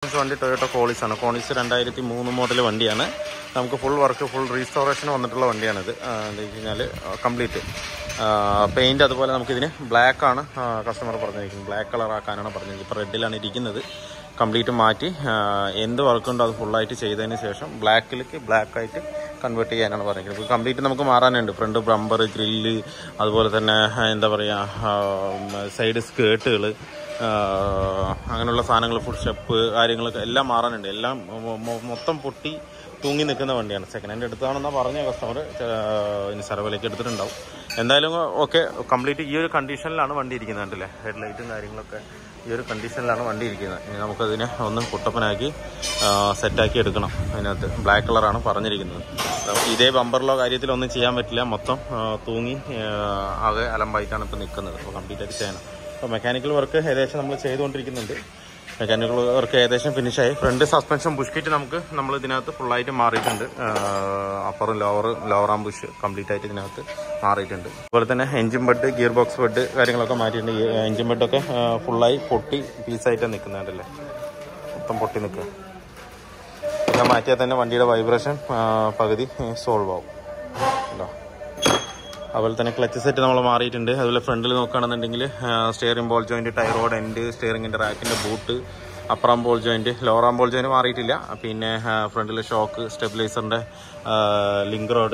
Licence വണ്ടി Toyota Qualis ആണ് Qualis രണ്ടായിരത്തി മൂന്ന് മോഡൽ വണ്ടിയാണ് നമുക്ക് ഫുൾ വർക്ക് ഫുൾ റീസ്റ്റോറേഷൻ വന്നിട്ടുള്ള വണ്ടിയാണിത് ആ, എന്താ വെച്ച് കഴിഞ്ഞാൽ കംപ്ലീറ്റ് പെയിൻറ്റ് അതുപോലെ നമുക്കിതിന് ബ്ലാക്ക് ആണ് കസ്റ്റമർ പറഞ്ഞിരിക്കുന്നത് ബ്ലാക്ക് കളർ ആക്കാനാണ് പറഞ്ഞിരിക്കുന്നത് ഇപ്പോൾ റെഡിലാണ് ഇരിക്കുന്നത് കംപ്ലീറ്റ് മാറ്റി ആ, എന്ത് വർക്കുണ്ടോ അത് ഫുള്ളായിട്ട് ചെയ്തതിന് ശേഷം ബ്ലാക്കിലേക്ക് ബ്ലാക്ക് ആയിട്ട് കൺവേർട്ട് ചെയ്യാനാണ് പറഞ്ഞിരിക്കുന്നത് ഇപ്പോൾ കംപ്ലീറ്റ് നമുക്ക് മാറാനുണ്ട് ഫ്രണ്ട് ബമ്പർ ഗ്രില്ല് അതുപോലെ തന്നെ ആ, എന്താ പറയുക സൈഡ് സ്കേർട്ടുകൾ അങ്ങനെയുള്ള സാധനങ്ങൾ ഫുൾ സ്റ്റെപ്പ് കാര്യങ്ങളൊക്കെ എല്ലാം മാറാനുണ്ട് എല്ലാം മൊ- മൊ- മൊത്തം പൊട്ടി തൂങ്ങി നിൽക്കുന്ന വണ്ടിയാണ് സെക്കൻഡ് ഹാൻഡ് എടുത്താണെന്നാണ് പറഞ്ഞ കസ്റ്റമർ ഇനി സർവേലേക്ക് എടുത്തിട്ടുണ്ടാവും എന്തായാലും ഓക്കെ കംപ്ലീറ്റ് ഈ ഒരു കണ്ടീഷനിലാണ് വണ്ടി ഇരിക്കുന്നത് കണ്ടില്ലേ ഹെഡ് ലൈറ്റും കാര്യങ്ങളൊക്കെ ഈ ഒരു കണ്ടീഷനിലാണ് വണ്ടി ഇരിക്കുന്നത് ഇനി നമുക്കതിനെ ഒന്ന് കുട്ടപ്പനാക്കി സെറ്റാക്കി എടുക്കണം അതിനകത്ത് ബ്ലാക്ക് കളറാണ് പറഞ്ഞിരിക്കുന്നത് നമുക്ക് ഇതേ ബമ്പറിലോ കാര്യത്തിലൊന്നും ചെയ്യാൻ പറ്റില്ല മൊത്തം ആ, തൂങ്ങി ആ, ആകെ അലമ്പായിട്ടാണ് ഇപ്പോൾ നിൽക്കുന്നത് അപ്പോൾ കംപ്ലീറ്റ് ആയിട്ട് ചെയ്യണം അപ്പോൾ മെക്കാനിക്കൽ വർക്ക് ഏകദേശം നമ്മൾ ചെയ്തുകൊണ്ടിരിക്കുന്നുണ്ട് മെക്കാനിക്കൽ വർക്ക് ഏകദേശം ഫിനിഷായി ഫ്രണ്ട് സസ്പെൻഷൻ ബുഷ് കിറ്റ് നമുക്ക് നമ്മൾ ഇതിനകത്ത് ഫുള്ളായിട്ട് മാറിയിട്ടുണ്ട് അപ്പറും ലോവറും ലോവർ ആം ബുഷ് കംപ്ലീറ്റ് ആയിട്ട് ഇതിനകത്ത് മാറിയിട്ടുണ്ട് അതുപോലെ തന്നെ engine bed gear box bed കാര്യങ്ങളൊക്കെ മാറ്റിയിട്ടുണ്ട് ഈ എഞ്ചിൻ ബെഡൊക്കെ ഫുള്ളായി പൊട്ടി പീസായിട്ട് നിൽക്കുന്നുണ്ടല്ലേ മൊത്തം പൊട്ടി നിൽക്കുക ഇതൊക്കെ മാറ്റിയാൽ തന്നെ വണ്ടിയുടെ വൈബ്രേഷൻ പകുതി സോൾവ് ആവും ഉണ്ടോ അതുപോലെ തന്നെ ക്ലച്ച് സെറ്റ് നമ്മൾ മാറിയിട്ടുണ്ട് അതുപോലെ ഫ്രണ്ടിൽ നോക്കുകയാണെന്നുണ്ടെങ്കിൽ steering ball joint tie rod end സ്റ്റിയറിംഗിന്റെ റാക്കിന്റെ boot upper arm ball joint lower arm ball joint മാറിയിട്ടില്ല പിന്നെ ഫ്രണ്ടിൽ ഷോക്ക് സ്റ്റെബിലൈസറിന്റെ ലിങ്ക് റോഡ്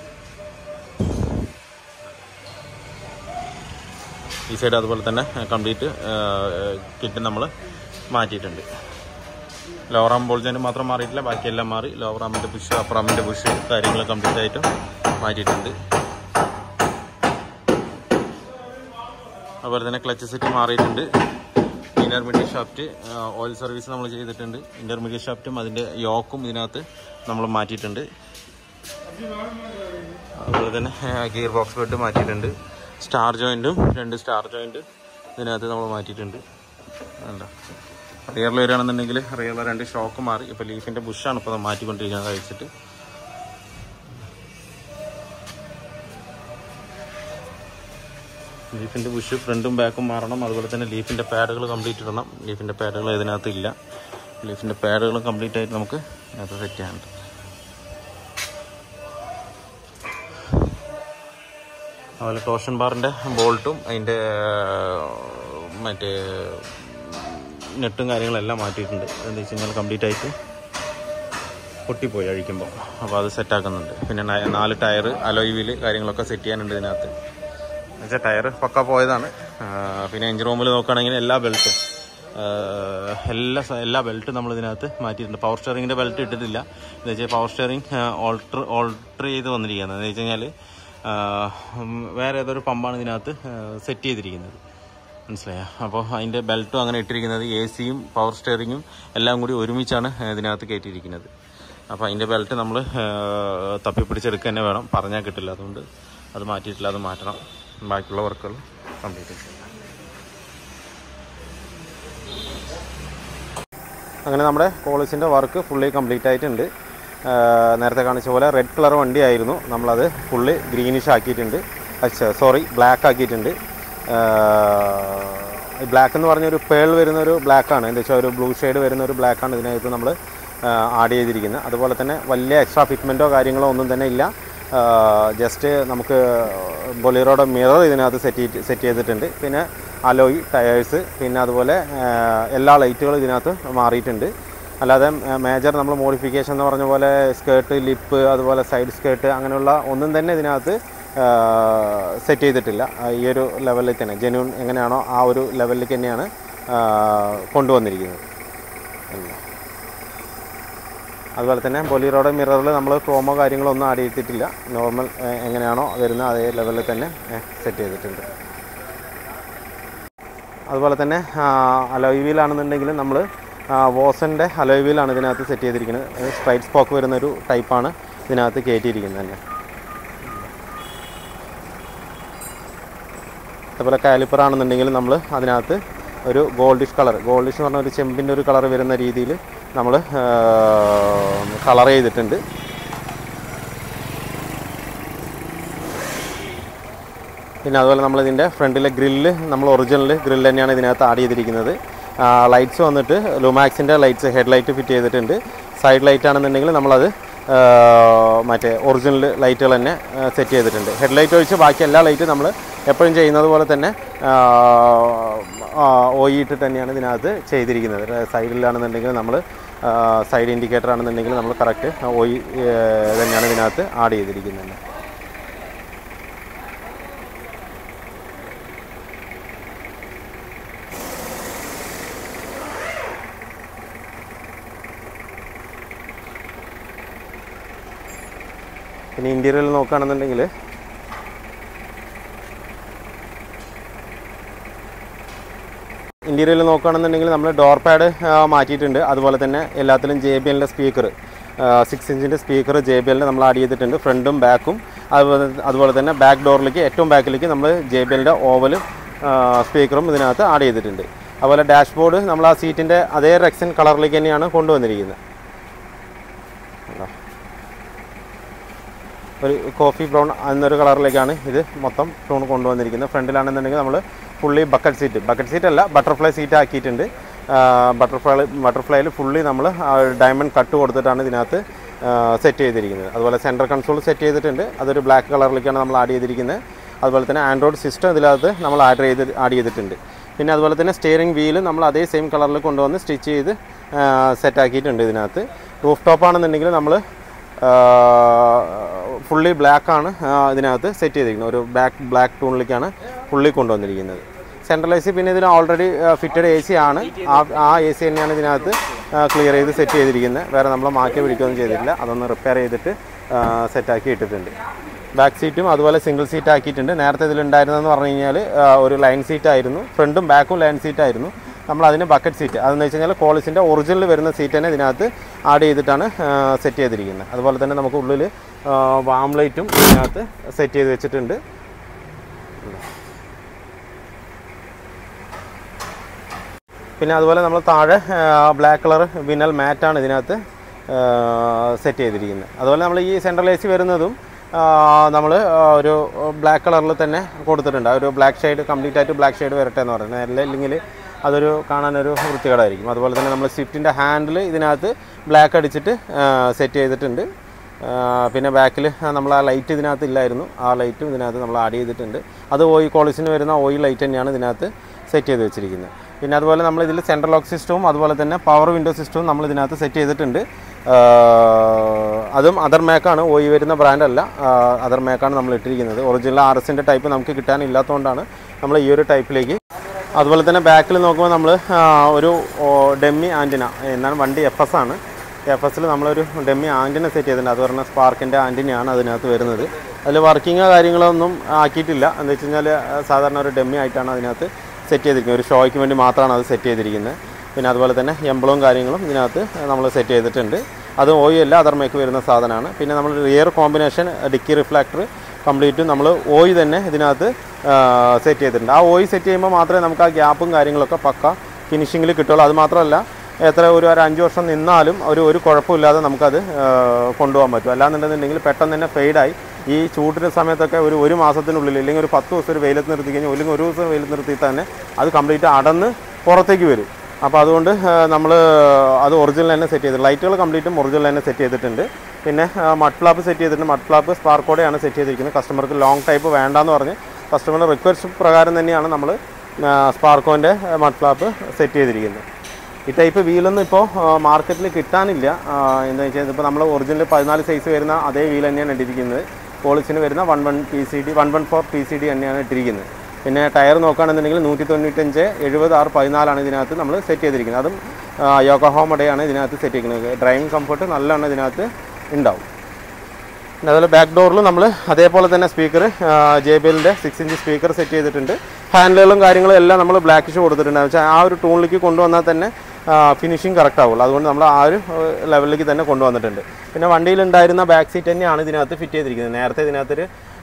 ഈ സൈഡ് അതുപോലെ തന്നെ കംപ്ലീറ്റ് കിറ്റ് നമ്മൾ മാറ്റിയിട്ടുണ്ട് ലോവറാം ബോൾ ജോയിന്റ് മാത്രം മാറിയിട്ടില്ല ബാക്കിയെല്ലാം മാറി ലോവറാമിന്റെ ബുഷ് അപ്പറാമിന്റെ ബുഷ് കാര്യങ്ങൾ കംപ്ലീറ്റ് ആയിട്ടും മാറ്റിയിട്ടുണ്ട് അതുപോലെ തന്നെ ക്ലച്ച് സെറ്റ് മാറിയിട്ടുണ്ട് ഇന്റർമീഡിയറ്റ് ഷാഫ്റ്റ് ഓയിൽ സർവീസ് നമ്മൾ ചെയ്തിട്ടുണ്ട് ഇന്റർമീഡിയറ്റ് ഷാഫ്റ്റും അതിന്റെ യോക്കും ഇതിനകത്ത് നമ്മൾ മാറ്റിയിട്ടുണ്ട് അതുപോലെ തന്നെ ഗിയർ ബോക്സ് ബെഡ് മാറ്റിയിട്ടുണ്ട് സ്റ്റാർ ജോയിന്റും രണ്ട് സ്റ്റാർ ജോയിന്റ് ഇതിനകത്ത് നമ്മൾ മാറ്റിയിട്ടുണ്ട് അല്ല റിയറിൽ വരികയാണെന്നുണ്ടെങ്കിൽ റിയറിലെ രണ്ട് ഷോക്ക് മാറി ഇപ്പോൾ ലീഫിന്റെ ബുഷാണ് ഇപ്പോൾ മാറ്റിക്കൊണ്ടിരിക്കുന്നത് കഴിച്ചിട്ട് ലീഫിന്റെ ബുഷ് ഫ്രണ്ടും ബാക്കും മാറണം അതുപോലെ തന്നെ ലീഫിന്റെ പാഡുകൾ കംപ്ലീറ്റ് ഇടണം ലീഫിന്റെ പാഡുകൾ ഇതിനകത്ത് ഇല്ല ലീഫിന്റെ പാഡുകളും കംപ്ലീറ്റ് ആയിട്ട് നമുക്ക് അത് സെറ്റ് ചെയ്യാനുണ്ട് അതുപോലെ ടോഷൻ ബാറിന്റെ ബോൾട്ടും അതിന്റെ മറ്റേ നെട്ടും കാര്യങ്ങളെല്ലാം മാറ്റിയിട്ടുണ്ട് എന്താ വെച്ച് കഴിഞ്ഞാൽ കംപ്ലീറ്റ് ആയിട്ട് പൊട്ടിപ്പോയി അഴിക്കുമ്പോൾ അപ്പോൾ അത് സെറ്റാക്കുന്നുണ്ട് പിന്നെ നയ- നാല് ടയർ അലോയ് വീല് കാര്യങ്ങളൊക്കെ സെറ്റ് ചെയ്യാനുണ്ട് ഇതിനകത്ത് എന്നുവെച്ചാൽ ടയർ പക്ക പോയതാണ് ആ, പിന്നെ എഞ്ചിൻ റൂമിൽ നോക്കുകയാണെങ്കിൽ എല്ലാ ബെൽറ്റും എല്ലാ സ- എല്ലാ ബെൽറ്റും നമ്മൾ ഇതിനകത്ത് മാറ്റിയിട്ടുണ്ട് പവർ സ്റ്റിയറിംഗിന്റെ ബെൽറ്റ് ഇട്ടിട്ടില്ല എന്ന് വെച്ചാൽ പവർ സ്റ്റിയറിംഗ് ഓൾട്ടർ ഓൾട്ടർ ചെയ്ത് വന്നിരിക്കുന്നത് എന്ന് വെച്ച് കഴിഞ്ഞാൽ വേറെ ഏതൊരു പമ്പാണ് ഇതിനകത്ത് സെറ്റ് ചെയ്തിരിക്കുന്നത് മനസ്സിലായോ അപ്പോൾ അതിൻ്റെ ബെൽറ്റും അങ്ങനെ ഇട്ടിരിക്കുന്നത് എ സിയും പവർ സ്റ്റിയറിങ്ങും എല്ലാം കൂടി ഒരുമിച്ചാണ് ഇതിനകത്ത് കയറ്റിയിരിക്കുന്നത് അപ്പോൾ അതിൻ്റെ ബെൽറ്റ് നമ്മൾ തപ്പിപ്പിടിച്ചെടുക്കുക തന്നെ വേണം പറഞ്ഞാൽ കിട്ടില്ല അതുകൊണ്ട് അത് മാറ്റിയിട്ടില്ല അത് മാറ്റണം ബാക്കിയുള്ള വർക്കുകൾ കംപ്ലീറ്റ് ചെയ്യാം അങ്ങനെ നമ്മുടെ കോളേജിൻ്റെ വർക്ക് ഫുള്ളി കംപ്ലീറ്റ് ആയിട്ടുണ്ട് ആ, നേരത്തെ കാണിച്ച പോലെ റെഡ് കളർ വണ്ടിയായിരുന്നു നമ്മളത് ഫുള്ളി ഗ്രീനിഷ് ആക്കിയിട്ടുണ്ട് സോറി ബ്ലാക്ക് ആക്കിയിട്ടുണ്ട് ബ്ലാക്ക് എന്ന് പറഞ്ഞൊരു പേൾ വരുന്ന ഒരു ബ്ലാക്കാണ് എന്താ വെച്ചാൽ ഒരു ബ്ലൂ ഷെയ്ഡ് വരുന്ന ഒരു ബ്ലാക്കാണ് ഇതിനകത്ത് നമ്മൾ ആഡ് ചെയ്തിരിക്കുന്നത് അതുപോലെ തന്നെ വലിയ എക്സ്ട്രാ ഫിറ്റ്മെൻറ്റോ കാര്യങ്ങളോ ഒന്നും തന്നെ ഇല്ല ജസ്റ്റ് നമുക്ക് ബൊലീറോയുടെ മിറർ ഇതിനകത്ത് സെറ്റ് സെറ്റ് ചെയ്തിട്ടുണ്ട് പിന്നെ അലോയ് ടയേഴ്സ് പിന്നെ അതുപോലെ ആ, എല്ലാ ലൈറ്റുകളും ഇതിനകത്ത് മാറിയിട്ടുണ്ട് അല്ലാതെ മേജർ നമ്മൾ മോഡിഫിക്കേഷൻ എന്ന് പറഞ്ഞ പോലെ സ്കേർട്ട് ലിപ്പ് അതുപോലെ സൈഡ് സ്കേർട്ട് അങ്ങനെയുള്ള ഒന്നും തന്നെ ഇതിനകത്ത് സെറ്റ് ചെയ്തിട്ടില്ല ആ, ഈ ഒരു ലെവലിൽ തന്നെ ജെന്യൂൺ എങ്ങനെയാണോ ആ ഒരു ലെവലിലേക്ക് തന്നെയാണ് ആ, കൊണ്ടുവന്നിരിക്കുന്നത് എല്ലാം. അതുപോലെ തന്നെ ബൊലീറോയുടെ മിററിൽ നമ്മൾ ക്രോമോ കാര്യങ്ങളോ ഒന്നും ആഡ് ചെയ്തിട്ടില്ല നോർമൽ ഏഹ്, എങ്ങനെയാണോ വരുന്നത് അതേ ലെവലിൽ തന്നെ സെറ്റ് ചെയ്തിട്ടുണ്ട് അതുപോലെ തന്നെ അലോയ് വീലാണെന്നുണ്ടെങ്കിൽ നമ്മൾ വോസൻ്റെ അലോയ് വീലാണ് ഇതിനകത്ത് സെറ്റ് ചെയ്തിരിക്കുന്നത് സ്ട്രൈറ്റ് സ്പോക്ക് വരുന്നൊരു ടൈപ്പാണ് ഇതിനകത്ത് കയറ്റിയിരിക്കുന്നത് തന്നെ അതുപോലെ കാലിപ്പർ ആണെന്നുണ്ടെങ്കിൽ നമ്മൾ അതിനകത്ത് ഒരു ഗോൾഡിഷ് കളർ ഗോൾഡിഷ് എന്ന് പറഞ്ഞ ഒരു ചെമ്പിൻ്റെ ഒരു കളർ വരുന്ന രീതിയിൽ നമ്മൾ കളർ ചെയ്തിട്ടുണ്ട് പിന്നെ അതുപോലെ നമ്മൾ ഇതിൻ്റെ ഫ്രണ്ടിലെ ഗ്രില്ല് നമ്മൾ ഒറിജിനൽ ഗ്രില്ല് തന്നെയാണ് ഇതിനകത്ത് ആഡ് ചെയ്തിരിക്കുന്നത് ലൈറ്റ്സ് വന്നിട്ട് ലുമാക്സിൻ്റെ ലൈറ്റ്സ് ഹെഡ് ലൈറ്റ് ഫിറ്റ് ചെയ്തിട്ടുണ്ട് സൈഡ് ലൈറ്റ് ആണെന്നുണ്ടെങ്കിൽ നമ്മളത് ആ, മറ്റേ ഒറിജിനൽ ലൈറ്റുകൾ തന്നെ സെറ്റ് ചെയ്തിട്ടുണ്ട് ഹെഡ് ലൈറ്റ് ഒഴിച്ച് ബാക്കി എല്ലാ ലൈറ്റും നമ്മൾ എപ്പോഴും ചെയ്യുന്നത് പോലെ തന്നെ ഒ ഇട്ട് തന്നെയാണ് ഇതിനകത്ത് ചെയ്തിരിക്കുന്നത് സൈഡിലാണെന്നുണ്ടെങ്കിൽ നമ്മൾ സൈഡ് ഇൻഡിക്കേറ്റർ ആണെന്നുണ്ടെങ്കിൽ നമ്മൾ കറക്റ്റ് ഒ ഇ തന്നെയാണ് ഇതിനകത്ത് ആഡ് ചെയ്തിരിക്കുന്നത് പിന്നെ ഇൻറ്റീരിയൽ നോക്കുകയാണെന്നുണ്ടെങ്കിൽ ഇൻറ്റീരിയൽ നോക്കുകയാണെന്നുണ്ടെങ്കിൽ നമ്മൾ ഡോർ പാഡ് മാറ്റിയിട്ടുണ്ട് അതുപോലെ തന്നെ എല്ലാത്തിലും ജെ ബി എല്ലിൻ്റെ സ്പീക്കർ സിക്സ് ഇഞ്ചിൻ്റെ സ്പീക്കർ ജെ ബി എല്ലിൻ്റെ നമ്മൾ ആഡ് ചെയ്തിട്ടുണ്ട് ഫ്രണ്ടും ബാക്കും അതുപോലെ അതുപോലെ തന്നെ ബാക്ക് ഡോറിലേക്ക് ഏറ്റവും ബാക്കിലേക്ക് നമ്മൾ ജെ ബി എല്ലിൻ്റെ ഓവലും സ്പീക്കറും ഇതിനകത്ത് ആഡ് ചെയ്തിട്ടുണ്ട് അതുപോലെ ഡാഷ്ബോർഡ് നമ്മൾ ആ സീറ്റിൻ്റെ അതേ റെക്സൻ കളറിലേക്ക് തന്നെയാണ് കൊണ്ടുവന്നിരിക്കുന്നത് ഒരു കോഫി ബ്രൗൺ എന്നൊരു കളറിലേക്കാണ് ഇത് മൊത്തം ടൂൺ കൊണ്ടുവന്നിരിക്കുന്നത് ഫ്രണ്ടിലാണെന്നുണ്ടെങ്കിൽ നമ്മൾ fully bucket seat bucket seat അല്ല ബട്ടർഫ്ലൈ സീറ്റ് ആക്കിയിട്ടുണ്ട് ബട്ടർഫ്ലൈ ബട്ടർഫ്ലൈയിൽ ഫുള്ളി നമ്മൾ ഡയമണ്ട് കട്ട് കൊടുത്തിട്ടാണ് ഇതിനകത്ത് സെറ്റ് ചെയ്തിരിക്കുന്നത് അതുപോലെ സെൻറ്റർ കൺസോൾ സെറ്റ് ചെയ്തിട്ടുണ്ട് അതൊരു ബ്ലാക്ക് കളറിലേക്കാണ് നമ്മൾ ആഡ് ചെയ്തിരിക്കുന്നത് അതുപോലെ തന്നെ ആൻഡ്രോയിഡ് സിസ്റ്റം ഇതിനകത്ത് നമ്മൾ ആഡ് ചെയ്ത് ആഡ് ചെയ്തിട്ടുണ്ട് പിന്നെ അതുപോലെ തന്നെ സ്റ്റിയറിംഗ് വീല് നമ്മൾ അതേ സെയിം കളറിൽ കൊണ്ടുവന്ന് സ്റ്റിച്ച് ചെയ്ത് സെറ്റ് ആക്കിയിട്ടുണ്ട് ഇതിനകത്ത് റൂഫ് ടോപ്പ് ആണെന്നുണ്ടെങ്കിൽ നമ്മൾ ഫുള്ളി ബ്ലാക്ക് ആണ് ആ, ഇതിനകത്ത് സെറ്റ് ചെയ്തിരിക്കുന്നത് ഒരു ബ്ലാക്ക് ബ്ലാക്ക് ടൂണിലേക്കാണ് ഫുള്ളി കൊണ്ടുവന്നിരിക്കുന്നത് സെൻട്രൽ എ സി പിന്നെ ഇതിന് ഓൾറെഡി ഫിറ്റഡ് എ സി ആണ് ആ ആ എ സി തന്നെയാണ് ഇതിനകത്ത് ക്ലിയർ ചെയ്ത് സെറ്റ് ചെയ്തിരിക്കുന്നത് വേറെ നമ്മൾ മാറ്റി പിടിക്കുകയൊന്നും ചെയ്തിട്ടില്ല അതൊന്ന് റിപ്പയർ ചെയ്തിട്ട് സെറ്റാക്കി ഇട്ടിട്ടുണ്ട് ബാക്ക് സീറ്റും അതുപോലെ സിംഗിൾ സീറ്റ് ആക്കിയിട്ടുണ്ട് നേരത്തെ ഇതിലുണ്ടായിരുന്നതെന്ന് പറഞ്ഞു കഴിഞ്ഞാൽ ഒരു ലൈൻ സീറ്റ് ആയിരുന്നു ഫ്രണ്ടും ബാക്കും ലൈൻ സീറ്റ് ആയിരുന്നു നമ്മൾ അതിന് ബക്കറ്റ് സീറ്റ് അതെന്ന് വെച്ച് കഴിഞ്ഞാൽ കോളിസിൻ്റെ ഒറിജിനൽ വരുന്ന സീറ്റ് തന്നെ ഇതിനകത്ത് ആഡ് ചെയ്തിട്ടാണ് സെറ്റ് ചെയ്തിരിക്കുന്നത് അതുപോലെ തന്നെ നമുക്ക് ഉള്ളിൽ വാം ലൈറ്റും ഇതിനകത്ത് സെറ്റ് ചെയ്ത് വെച്ചിട്ടുണ്ട് പിന്നെ അതുപോലെ നമ്മൾ താഴെ ബ്ലാക്ക് കളർ വിനൽ മാറ്റാണ് ഇതിനകത്ത് സെറ്റ് ചെയ്തിരിക്കുന്നത് അതുപോലെ നമ്മൾ ഈ സെൻട്രൽ എ സി വരുന്നതും നമ്മൾ ഒരു ബ്ലാക്ക് കളറിൽ തന്നെ കൊടുത്തിട്ടുണ്ട് ആ ഒരു ബ്ലാക്ക് ഷെയ്ഡ് കംപ്ലീറ്റ് ആയിട്ട് ബ്ലാക്ക് ഷെയ്ഡ് വരട്ടെ എന്ന് പറയുന്നത് അല്ല ഇല്ലെങ്കിൽ അതൊരു കാണാനൊരു വൃത്തികേടായിരിക്കും അതുപോലെ തന്നെ നമ്മൾ സ്വിഫ്റ്റിൻ്റെ ഹാൻഡിൽ ഇതിനകത്ത് ബ്ലാക്ക് അടിച്ചിട്ട് സെറ്റ് ചെയ്തിട്ടുണ്ട് ആ, പിന്നെ ബാക്കിൽ നമ്മൾ ആ ലൈറ്റ് ഇതിനകത്ത് ഇല്ലായിരുന്നു ആ ലൈറ്റും ഇതിനകത്ത് നമ്മൾ ആഡ് ചെയ്തിട്ടുണ്ട് അത് ഓയിൽ കോളിസിന് വരുന്ന ഓയിൽ ലൈറ്റ് തന്നെയാണ് ഇതിനകത്ത് സെറ്റ് ചെയ്ത് വെച്ചിരിക്കുന്നത് പിന്നെ അതുപോലെ നമ്മൾ ഇതിൽ സെൻട്രൽ ലോക്ക് സിസ്റ്റവും അതുപോലെ തന്നെ പവർ വിൻഡോ സിസ്റ്റവും നമ്മൾ ഇതിനകത്ത് സെറ്റ് ചെയ്തിട്ടുണ്ട് ആ, അതും അതർ മേക്കാണ് ഓയി വരുന്ന ബ്രാൻഡല്ല അതർ മേക്കാണ് നമ്മൾ ഇട്ടിരിക്കുന്നത് ഒറിജിനൽ ആർ എസിൻ്റെ ടൈപ്പ് നമുക്ക് കിട്ടാനില്ലാത്തതുകൊണ്ടാണ് നമ്മൾ ഈ ഒരു ടൈപ്പിലേക്ക് അതുപോലെ തന്നെ ബാക്കിൽ നോക്കുമ്പോൾ നമ്മൾ ഒരു ഡെമ്മി ആൻറ്റിന എന്നാൽ വണ്ടി എഫ് എസ് ആണ് എഫ് എസിൽ നമ്മളൊരു ഡെമ്മി ആൻറ്റിന സെറ്റ് ചെയ്തിട്ടുണ്ട് അത് പറഞ്ഞാൽ സ്പാർക്കിൻ്റെ ആൻറ്റിനയാണ് അതിനകത്ത് വരുന്നത് അതിൽ വർക്കിങ്ങോ കാര്യങ്ങളോ ഒന്നും ആക്കിയിട്ടില്ല എന്ന് വെച്ച് കഴിഞ്ഞാൽ സാധാരണ ഒരു ഡെമ്മി ആയിട്ടാണ് അതിനകത്ത് സെറ്റ് ചെയ്തിരിക്കുന്നത് ഒരു ഷോയ്ക്ക് വേണ്ടി മാത്രമാണ് അത് സെറ്റ് ചെയ്തിരിക്കുന്നത് പിന്നെ അതുപോലെ തന്നെ എംബ്ലവും കാര്യങ്ങളും ഇതിനകത്ത് നമ്മൾ സെറ്റ് ചെയ്തിട്ടുണ്ട് അത് ഓയി അല്ല അതർമേക്ക് വരുന്ന സാധനമാണ് പിന്നെ നമ്മൾ rear combination dicky reflector complete നമ്മൾ ഓയി തന്നെ ഇതിനകത്ത് സെറ്റ് ചെയ്തിട്ടുണ്ട് ആ ഓയി സെറ്റ് ചെയ്യുമ്പോൾ മാത്രമേ നമുക്ക് ആ ഗ്യാപ്പും കാര്യങ്ങളൊക്കെ പക്ക ഫിനിഷിങ്ങിൽ കിട്ടുള്ളൂ അത് മാത്രമല്ല എത്ര ഒരു ഒരു അഞ്ച് വർഷം നിന്നാലും ഒരു ഒരു കുഴപ്പമില്ലാതെ നമുക്കത് ആ, കൊണ്ടുപോകാൻ പറ്റും അല്ലാന്നുണ്ടെന്നുണ്ടെങ്കിൽ പെട്ടെന്ന് തന്നെ ഫെയ്ഡായി ഈ ചൂടിൻ്റെ സമയത്തൊക്കെ ഒരു ഒരു മാസത്തിനുള്ളിൽ അല്ലെങ്കിൽ ഒരു പത്ത് ദിവസം ഒരു വെയിലത്ത് നിർത്തി കഴിഞ്ഞാൽ അല്ലെങ്കിൽ ഒരു ദിവസം വെയിലത്ത് നിർത്തി തന്നെ അത് കംപ്ലീറ്റ് അടന്ന് പുറത്തേക്ക് വരും അപ്പോൾ അതുകൊണ്ട് നമ്മൾ അത് ഒറിജിനൽ തന്നെ സെറ്റ് ചെയ്തിട്ടുണ്ട് ലൈറ്റുകൾ കംപ്ലീറ്റും ഒറിജിനൽ തന്നെ സെറ്റ് ചെയ്തിട്ടുണ്ട് പിന്നെ മഡ് ഫ്ലാപ്പ് സെറ്റ് ചെയ്തിട്ടുണ്ട് മഡ് ഫ്ലാപ്പ് സ്പാർക്കോടെയാണ് സെറ്റ് ചെയ്തിരിക്കുന്നത് കസ്റ്റമർക്ക് ലോങ് ടൈപ്പ് വേണ്ടാന്ന് പറഞ്ഞ് കസ്റ്റമറുടെ റിക്വസ്റ്റ് പ്രകാരം തന്നെയാണ് നമ്മൾ സ്പാർക്കോൻ്റെ മഡ് ഫ്ലാപ്പ് സെറ്റ് ചെയ്തിരിക്കുന്നത് ഈ ടൈപ്പ് വീലൊന്നും ഇപ്പോൾ മാർക്കറ്റിൽ കിട്ടാനില്ല ആ, എന്താ വെച്ചാൽ ഇപ്പോൾ നമ്മൾ ഒറിജിനൽ പതിനാല് സൈസ് വരുന്ന അതേ വീൽ തന്നെയാണ് ഇട്ടിരിക്കുന്നത് പോളിസിന് വരുന്ന one one P C D one one four P C D തന്നെയാണ് ഇട്ടിരിക്കുന്നത് പിന്നെ ടയർ നോക്കുകയാണെന്നുണ്ടെങ്കിൽ നൂറ്റി തൊണ്ണൂറ്റഞ്ച് എഴുപത് ആറ് പതിനാലാണ് ഇതിനകത്ത് നമ്മൾ സെറ്റ് ചെയ്തിരിക്കുന്നത് അതും യോക്കഹോമഡയാണ് ഇതിനകത്ത് സെറ്റ് ചെയ്തിരിക്കുന്നത് ഡ്രൈവിംഗ് കംഫർട്ട് നല്ലോണം ഇതിനകത്ത് ഉണ്ടാവും പിന്നെ അതുപോലെ ബാക്ക് ഡോറിൽ നമ്മൾ അതേപോലെ തന്നെ സ്പീക്കർ ജെ ബി എല്ലിൻ്റെ സിക്സ് ഇഞ്ച് സ്പീക്കർ സെറ്റ് ചെയ്തിട്ടുണ്ട് ഹാൻഡിലുകളും കാര്യങ്ങളും എല്ലാം നമ്മൾ ബ്ലാക്കിഷ് കൊടുത്തിട്ടുണ്ട് എന്ന് വെച്ചാൽ ആ ഒരു ടൂണിലേക്ക് കൊണ്ടുവന്നാൽ തന്നെ ഫിനിഷിങ് കറക്റ്റ് ആവുള്ളൂ അതുകൊണ്ട് നമ്മൾ ആ ഒരു ലെവലിലേക്ക് തന്നെ കൊണ്ടുവന്നിട്ടുണ്ട് പിന്നെ വണ്ടിയിലുണ്ടായിരുന്ന ബാക്ക് സീറ്റ് തന്നെയാണ് ഇതിനകത്ത് ഫിറ്റ് ചെയ്തിരിക്കുന്നത് നേരത്തെ ഇതിനകത്തൊരു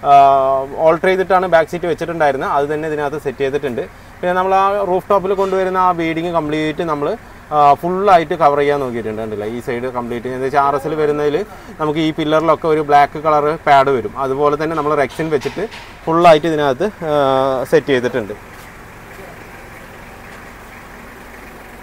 ഓൾട്ടർ ചെയ്തിട്ടാണ് ബാക്ക് സീറ്റ് വെച്ചിട്ടുണ്ടായിരുന്നത് അത് തന്നെ ഇതിനകത്ത് സെറ്റ് ചെയ്തിട്ടുണ്ട് പിന്നെ നമ്മൾ ആ റൂഫ് ടോപ്പിൽ കൊണ്ടുവരുന്ന ആ ബീഡിങ് കംപ്ലീറ്റ് നമ്മൾ ഫുള്ളായിട്ട് കവർ ചെയ്യാൻ നോക്കിയിട്ടുണ്ട് കണ്ടില്ല ഈ സൈഡ് കംപ്ലീറ്റ് എന്ന് വെച്ചാൽ ആർ എസിൽ വരുന്നതിൽ നമുക്ക് ഈ പില്ലറിലൊക്കെ ഒരു ബ്ലാക്ക് കളർ പാഡ് വരും അതുപോലെ തന്നെ നമ്മൾ റെക്സിൻ വെച്ചിട്ട് ഫുള്ളായിട്ട് ഇതിനകത്ത് സെറ്റ് ചെയ്തിട്ടുണ്ട്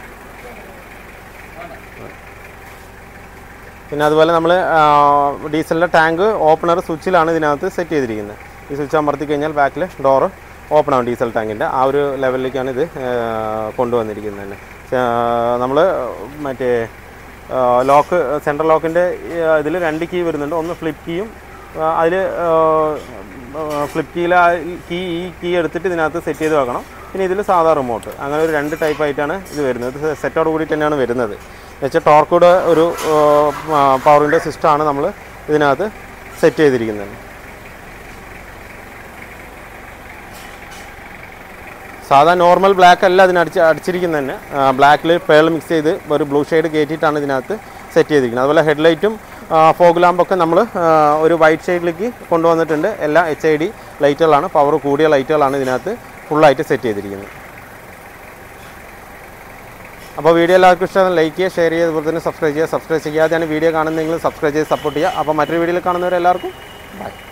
പിന്നെ അതുപോലെ നമ്മൾ ഡീസലിൻ്റെ ടാങ്ക് ഓപ്പണർ സ്വിച്ചിലാണ് ഇതിനകത്ത് സെറ്റ് ചെയ്തിരിക്കുന്നത് ഈ സ്വിച്ച് അമർത്തി കഴിഞ്ഞാൽ ബാക്കിൽ ഡോറ് ഓപ്പൺ ആവും ഡീസൽ ടാങ്കിൻ്റെ ആ ഒരു ലെവലിലേക്കാണ് ഇത് ആ, കൊണ്ടുവന്നിരിക്കുന്നത് തന്നെ നമ്മൾ മറ്റേ ലോക്ക് സെൻട്രൽ ലോക്കിൻ്റെ ഇതിൽ രണ്ട് കീ വരുന്നുണ്ട് ഒന്ന് ഫ്ലിപ്പ് കീയും അതിൽ ഫ്ലിപ്പ് കീയിൽ കീ ഈ കീ എടുത്തിട്ട് ഇതിനകത്ത് സെറ്റ് ചെയ്ത് വെക്കണം പിന്നെ ഇതിൽ സാധാ റിമോട്ട് അങ്ങനെ ഒരു രണ്ട് ടൈപ്പ് ആയിട്ടാണ് ഇത് വരുന്നത് ഇത് സെറ്റോട് കൂടി തന്നെയാണ് വരുന്നത് വെച്ചാൽ ടോർക്കൂടെ ഒരു പവറിൻ്റെ സിസ്റ്റമാണ് നമ്മൾ ഇതിനകത്ത് സെറ്റ് ചെയ്തിരിക്കുന്നത് സാധാ നോർമൽ ബ്ലാക്ക് അല്ല അതിന് അടിച്ച് അടിച്ചിരിക്കുന്നത് തന്നെ ബ്ലാക്കിൽ പേൾ മിക്സ് ചെയ്ത് ഒരു ബ്ലൂ ഷെയ്ഡ് കയറ്റിയിട്ടാണ് ഇതിനകത്ത് സെറ്റ് ചെയ്തിരിക്കുന്നത് അതുപോലെ ഹെഡ്ലൈറ്റും ഫോഗ് ലാമ്പൊക്കെ നമ്മൾ ഒരു വൈറ്റ് ഷെയ്ഡിലേക്ക് കൊണ്ടുവന്നിട്ടുണ്ട് എല്ലാം എച്ച് ഐ ഡി ലൈറ്റുകളാണ് പവർ കൂടിയ ലൈറ്റുകളാണ് ഇതിനകത്ത് ഫുള്ളായിട്ട് സെറ്റ് ചെയ്തിരിക്കുന്നത് അപ്പോൾ വീഡിയോ എല്ലാവർക്കും ഇഷ്ടമാണ് ലൈക്ക് ചെയ്യുക ഷെയർ ചെയ്യുക അതുപോലെ തന്നെ സബ്സ്ക്രൈബ് ചെയ്യുക സബ്സ്ക്രൈബ് ചെയ്യാതെയാണ് വീഡിയോ കാണുന്നതെങ്കിൽ സബ്സ്ക്രൈബ് ചെയ്ത് സപ്പോർട്ട് ചെയ്യുക അപ്പോൾ മറ്റൊരു വീഡിയോയിൽ കാണുന്നവരെല്ലാവർക്കും ബൈ